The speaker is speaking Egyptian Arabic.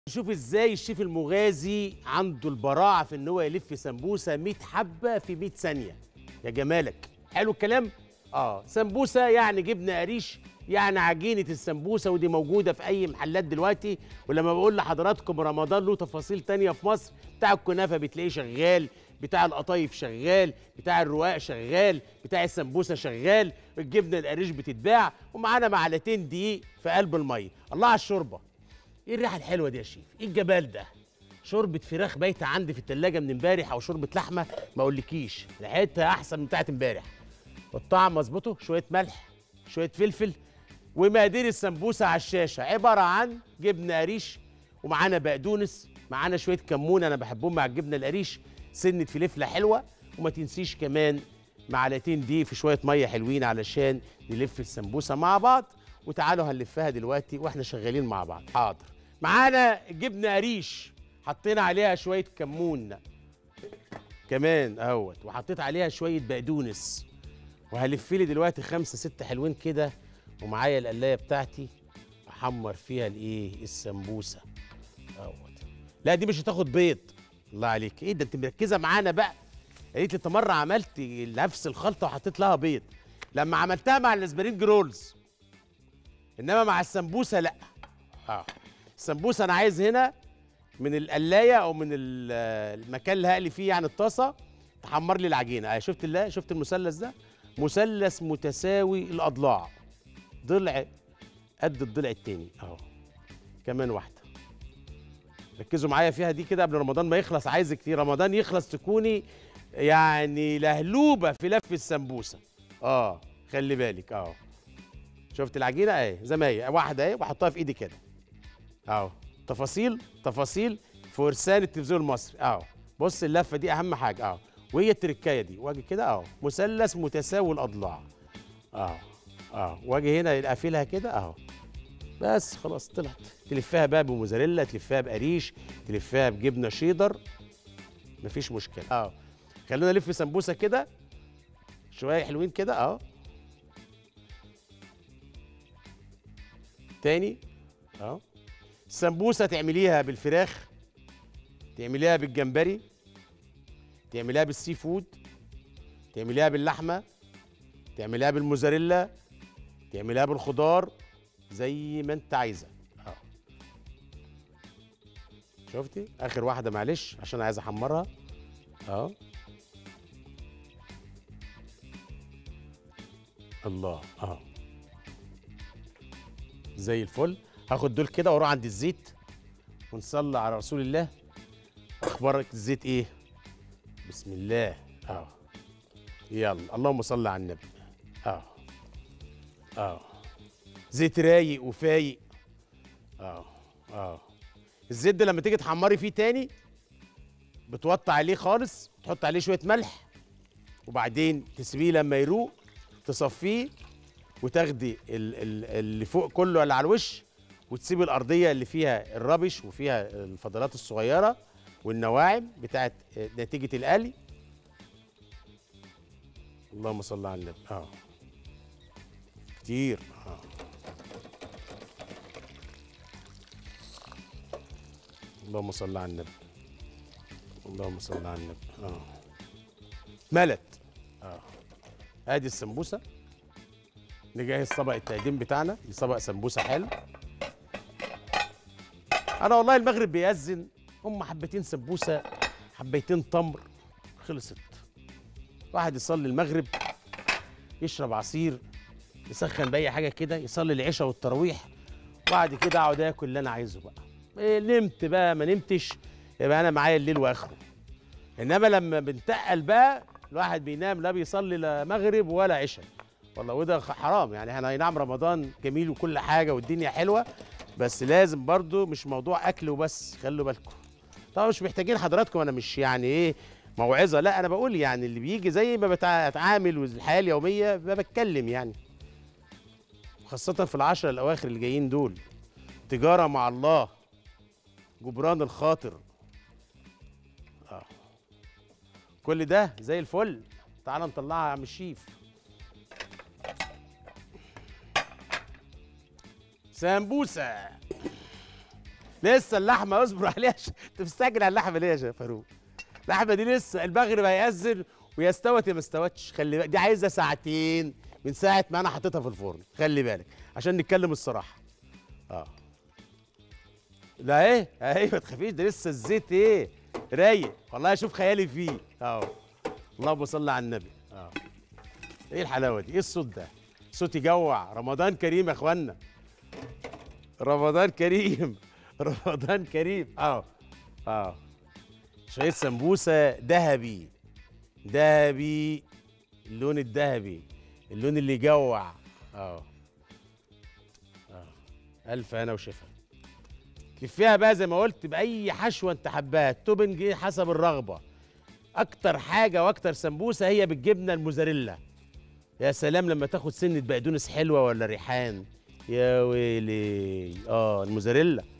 شوف ازاي الشيف المغازي عنده البراعه في ان هو يلف سمبوسه 100 حبه في 100 ثانيه يا جمالك حلو الكلام اه سمبوسه يعني جبنه قريش يعني عجينه السمبوسه ودي موجوده في اي محلات دلوقتي ولما بقول لحضراتكم رمضان له تفاصيل تانية في مصر بتاع الكنافه بتلاقيه شغال بتاع القطايف شغال بتاع الرواق شغال بتاع السمبوسه شغال الجبنه القريش بتتباع ومعانا معلقتين دقيق في قلب الميه الله على الشوربه ايه الريحه الحلوه دي يا شيف ايه الجمال ده شوربه فراخ بايته عندي في التلاجة من امبارح او شوربه لحمه ما اقولكيش ريحتها احسن من بتاعت امبارح والطعم مظبوطه شويه ملح شويه فلفل ومقادير السمبوسه على الشاشه عباره عن جبنه قريش ومعانا بقدونس معانا شويه كمون انا بحبهم مع الجبنه القريش سنه فلفله حلوه وما تنسيش كمان معلقتين دي في شويه ميه حلوين علشان نلف السمبوسه مع بعض وتعالوا هنلفها دلوقتي واحنا شغالين مع بعض حاضر معانا جبنه قريش حطينا عليها شويه كمون كمان اهوت وحطيت عليها شويه بقدونس وهلف لي دلوقتي خمسه ستة حلوين كده ومعايا القلايه بتاعتي احمر فيها الايه السمبوسه اهوت لا دي مش هتاخد بيض الله عليك ايه ده انت مركزه معانا بقى قالت لي انت مره عملت نفس الخلطه وحطيت لها بيض لما عملتها مع الاسبرين رولز انما مع السمبوسه لا اه السمبوسه انا عايز هنا من القلايه او من ال- المكان اللي هقلي فيه يعني الطاسه تحمر لي العجينه اه شفت الله شفت المثلث ده مثلث متساوي الاضلاع ضلع قد الضلع التاني اهو كمان واحده ركزوا معايا فيها دي كده قبل رمضان ما يخلص عايزك في رمضان يخلص تكوني يعني لهلوبه في لف السمبوسه اه خلي بالك اه شفت العجينه اهي زي ما هي واحده اهي بحطها في ايدي كده اهو تفاصيل تفاصيل فرسان التلفزيون المصري اهو بص اللفه دي اهم حاجه اهو وهي التركايه دي واجي كده اهو مثلث متساوي الاضلاع اهو اهو واجي هنا اقفلها كده اهو بس خلاص طلعت تلفها بقى بموزاريلا تلفها بقريش تلفها بجبنه شيدر مفيش مشكله اهو خلونا نلف سمبوسه كده شويه حلوين كده اهو تاني اهو السمبوسه تعمليها بالفراخ تعمليها بالجمبري تعمليها بالسي فود تعمليها باللحمه تعمليها بالموزاريلا تعمليها بالخضار زي ما انت عايزه اه شفتي اخر واحده معلش عشان عايز احمرها اه الله اه زي الفل هاخد دول كده واروح عند الزيت ونصلي على رسول الله اخبارك الزيت ايه بسم الله اه يلا اللهم صل على النبي اه اه زيت رايق وفايق اه اه الزيت ده لما تيجي تحمري فيه تاني بتوطي عليه خالص تحط عليه شويه ملح وبعدين تسيبيه لما يروق تصفيه وتاخدي ال- ال- اللي فوق كله اللي على الوش وتسيبي الارضيه اللي فيها الربش وفيها الفضلات الصغيره والنواعم بتاعت نتيجه القلي اللهم صل على النبي اه كتير اه اللهم صل على النبي اللهم صل على النبي اه ملت اه ادي السمبوسه نجهز طبق التقديم بتاعنا لطبق سمبوسه حلو انا والله المغرب بيأذن هم حبتين سمبوسه حبيتين تمر خلصت واحد يصلي المغرب يشرب عصير يسخن باي حاجه كده يصلي العشاء والتراويح وبعد كده اقعد اكل اللي انا عايزه بقى إيه نمت بقى ما نمتش يبقى انا معايا الليل واخره انما لما بنتقل بقى الواحد بينام لا بيصلي لا مغرب ولا عشاء والله وده خ- حرام يعني احنا أي نعم رمضان جميل وكل حاجه والدنيا حلوه بس لازم برضو مش موضوع اكل وبس خلوا بالكم طبعا مش محتاجين حضراتكم انا مش يعني ايه موعظه لا انا بقول يعني اللي بيجي زي ما بتع- بتعامل والحياه اليوميه ما بتكلم يعني خاصه في العشرة الاواخر اللي جايين دول تجاره مع الله جبران الخاطر آه. كل ده زي الفل تعال نطلعها يا عم الشيف سمبوسه لسه اللحمه اصبر عليها ش... انت مستعجل على اللحمه ليه يا شيخ فاروق اللحمه دي لسه المغرب هيأذن ويا استوت يا ما استوتش خلي بالك دي عايزه ساعتين من ساعه ما انا حطيتها في الفرن خلي بالك عشان نتكلم الصراحه اه لا ايه ايه ما تخافيش ده لسه الزيت ايه رايق والله اشوف خيالي فيه اه اللهم صل على النبي اه ايه الحلاوه دي ايه الصوت ده صوت يجوع رمضان كريم يا اخوانا رمضان كريم رمضان كريم اه اه شويه سمبوسه ذهبي ذهبي اللون الذهبي اللون اللي يجوع اه اه الف انا وشفا كفيها بقى زي ما قلت باي حشوه انت حباها التوبنج ايه حسب الرغبه اكتر حاجه واكتر سمبوسه هي بالجبنه الموزاريلا يا سلام لما تاخد سنه بقدونس حلوه ولا ريحان يا ويلي اه الموزاريلا